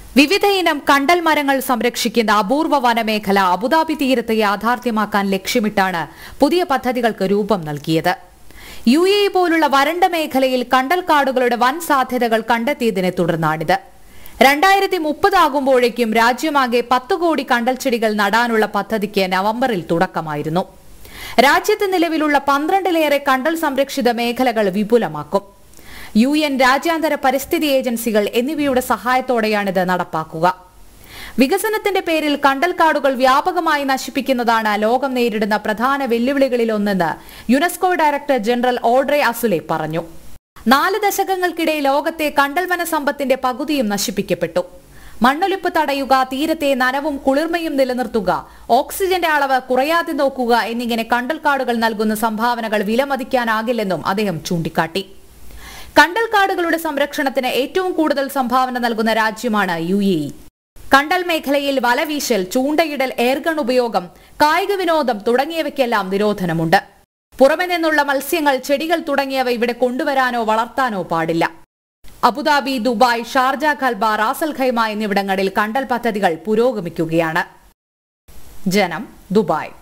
വിവിധ ഇനം കണ്ടൽ മരങ്ങൾ സംരക്ഷിക്കുന്ന അപൂർവ വനമേഖല അബുദാബി തീരത്ത് യാഥാർത്ഥ്യമാക്കാൻ ലക്ഷ്യമിട്ടാണ് പുതിയ പദ്ധതികൾക്ക് രൂപം നൽകിയത് യു എ പോലുള്ള വരണ്ട മേഖലയിൽ കണ്ടൽ കാടുകളുടെ വൻ സാധ്യതകൾ കണ്ടെത്തിയതിനെ തുടർന്നാണിത് രണ്ടായിരത്തി മുപ്പതാകുമ്പോഴേക്കും രാജ്യമാകെ പത്ത് കോടി കണ്ടൽ ചെടികൾ നടാനുള്ള പദ്ധതിക്ക് നവംബറിൽ തുടക്കമായിരുന്നു രാജ്യത്ത് നിലവിലുള്ള പന്ത്രണ്ടിലേറെ കണ്ടൽ സംരക്ഷിത മേഖലകൾ വിപുലമാക്കും യു എൻ രാജ്യാന്തര പരിസ്ഥിതി ഏജൻസികൾ എന്നിവയുടെ സഹായത്തോടെയാണിത് നടപ്പാക്കുക വികസനത്തിന്റെ പേരിൽ കണ്ടൽക്കാടുകൾ വ്യാപകമായി നശിപ്പിക്കുന്നതാണ് ലോകം നേരിടുന്ന പ്രധാന വെല്ലുവിളികളിലൊന്നെന്ന് UNESCO director general Audrey Azoulay പറഞ്ഞു നാല് ദശകങ്ങൾക്കിടെ ലോകത്തെ കണ്ടൽ വനസമ്പത്തിന്റെ പകുതിയും നശിപ്പിക്കപ്പെട്ടു മണ്ണൊലിപ്പ് തടയുക തീരത്തെ നനവും കുളിർമയും നിലനിർത്തുക ഓക്സിജന്റെ അളവ് കുറയാതെ നോക്കുക എന്നിങ്ങനെ കണ്ടൽക്കാടുകൾ നൽകുന്ന സംഭാവനകൾ വിലമതിക്കാനാകില്ലെന്നും അദ്ദേഹം ചൂണ്ടിക്കാട്ടി കണ്ടൽക്കാടുകളുടെ സംരക്ഷണത്തിന് ഏറ്റവും കൂടുതൽ സംഭാവന നൽകുന്ന രാജ്യമാണ് യു എ ഇ കണ്ടൽ മേഖലയിൽ വലവീശൽ ചൂണ്ടയിടൽ എയർഗൺ ഉപയോഗം കായിക വിനോദം തുടങ്ങിയവയ്ക്കെല്ലാം നിരോധനമുണ്ട് പുറമെ നിന്നുള്ള മത്സ്യങ്ങൾ ചെടികൾ തുടങ്ങിയവ ഇവിടെ കൊണ്ടുവരാനോ വളർത്താനോ പാടില്ല Abu Dhabi Dubai Sharjah Kalba Ras al Khaimah എന്നിവിടങ്ങളിൽ കണ്ടൽ പദ്ധതികൾ പുരോഗമിക്കുകയാണ് ജനം ദുബായ്